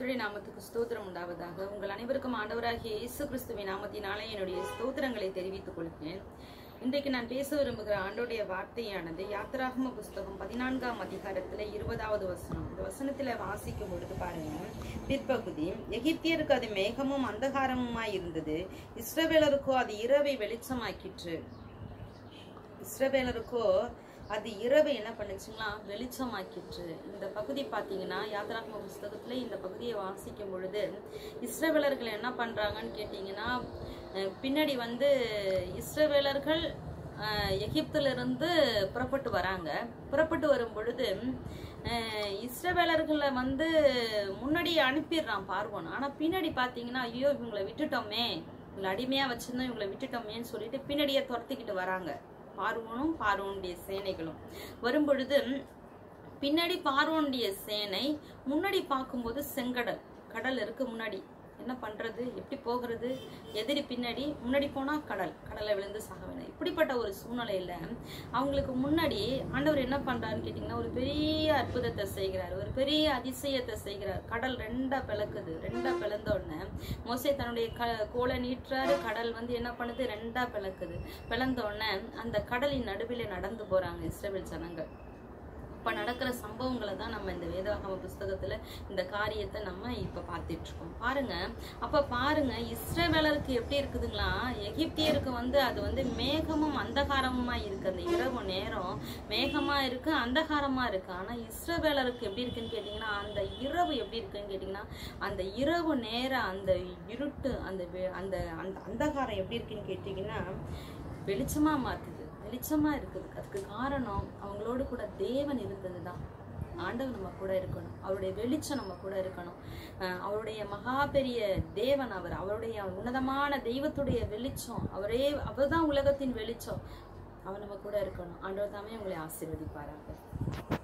கர்த்தருடைய நாமத்துக்கு ஸ்தோத்திரம் உண்டாவதாக உங்கள் அனைவருக்கும் ஆண்டவராகிய இயேசு கிறிஸ்துவின் நாமத்தினாலே என்னுடைய ஸ்தோத்திரங்களை தெரிவித்துக் கொள்கிறேன் இன்றைக்கு நான் பேச விரும்புகிற ஆண்டோடைய வார்த்தையானது யாத்திராகம புஸ்தகம் பதினான்காம் அதிகாரத்துல இருபதாவது வசனம் இந்த வசனத்துல வாசிக்கும் பொழுது பாருங்க பிற்பகுதி எகிப்தியருக்கு அது மேகமும் அந்தகாரமுமாய் இருந்தது இஸ்ரவேலருக்கோ அது இரவை வெளிச்சமாக்கிற்று இஸ்ரவேலருக்கோ அது இரவு என்ன பண்ணுச்சுங்களா வெளிச்சமாக்கிற்று இந்த பகுதி பார்த்தீங்கன்னா யாத்ராகம புஸ்தகத்துல இந்த பகுதியை வாசிக்கும் பொழுது இஸ்ரவேலர்கள் என்ன பண்றாங்கன்னு கேட்டிங்கன்னா அஹ் பின்னாடி வந்து இஸ்ரவேலர்கள் அஹ் எகிப்துல இருந்து புறப்பட்டு வராங்க புறப்பட்டு வரும் பொழுது அஹ் இஸ்ரவேலர்களை வந்து முன்னாடி அனுப்பிடுறான் பார்வோன் ஆனா பின்னாடி பாத்தீங்கன்னா ஐயோ இவங்களை விட்டுட்டோமே இவங்களை அடிமையா வச்சிருந்தோம் இவங்களை விட்டுட்டோமேன்னு சொல்லிட்டு பின்னாடியே துரத்திக்கிட்டு வராங்க பார்வோனும் பார்வோனுடைய சேனைகளும் வரும்பொழுது பின்னாடி பார்வோனுடைய சேனை முன்னாடி பார்க்கும்போது செங்கடல் கடல் இருக்கு முன்னாடி என்ன பண்றது எப்படி போகிறது எதிரி பின்னாடி முன்னாடி போனா கடல் கடலை விழுந்து சாக வேணும் இப்படிப்பட்ட ஒரு சூழ்நிலையில அவங்களுக்கு முன்னாடி ஆண்டவர் என்ன பண்றாருன்னு கேட்டீங்கன்னா ஒரு பெரிய அற்புதத்தை செய்கிறார் ஒரு பெரிய அதிசயத்தை செய்கிறார் கடல் ரெண்டா பிளக்குது ரெண்டா பிளந்த உடனே மோசே தன்னுடைய க கோலை நீட்டுறாரு கடல் வந்து என்ன பண்ணுது ரெண்டா பிளக்குது பிளந்த உடனே அந்த கடலின் நடுவிலே நடந்து போறாங்க இஸ்ரேல் ஜனங்கள் இப்ப நடக்கிற சம்பவங்களை தான் நம்ம இந்த வேதாகம புஸ்தகத்துல இந்த காரியத்தை நம்ம இப்ப பார்த்துட்டு இருக்கோம் பாருங்க அப்ப பாருங்க இஸ்ரவேலருக்கு எப்படி இருக்குதுங்களா எகிப்தியருக்கு வந்து அது வந்து மேகமும் அந்தகாரமுமா இருக்கு அந்த இரவு நேரம் மேகமா இருக்கு அந்தகாரமா இருக்கு ஆனா இஸ்ரவேலருக்கு எப்படி இருக்குன்னு கேட்டீங்கன்னா அந்த இரவு எப்படி இருக்குன்னு கேட்டீங்கன்னா அந்த இரவு நேரம் அந்த இருட்டு அந்த வெ- அந்த அந்த அந்தகாரம் எப்படி இருக்குன்னு கேட்டீங்கன்னா வெளிச்சமா மாத்துது வெளிச்சமா இருக்குது அதுக்கு காரணம் அவங்களோடு கூட தேவன் இருந்ததுதான் ஆண்டவர் நம்ம கூட இருக்கணும் அவருடைய வெளிச்சம் நம்ம கூட இருக்கணும் அஹ் அவருடைய மகா பெரிய தேவன் அவர் அவருடைய உன்னதமான தெய்வத்துடைய வெளிச்சம் அவரே அவர்தான் உலகத்தின் வெளிச்சம் அவர் நம்ம கூட இருக்கணும் ஆண்டவர் தாமே உங்களை ஆசீர்வதிப்பாராங்க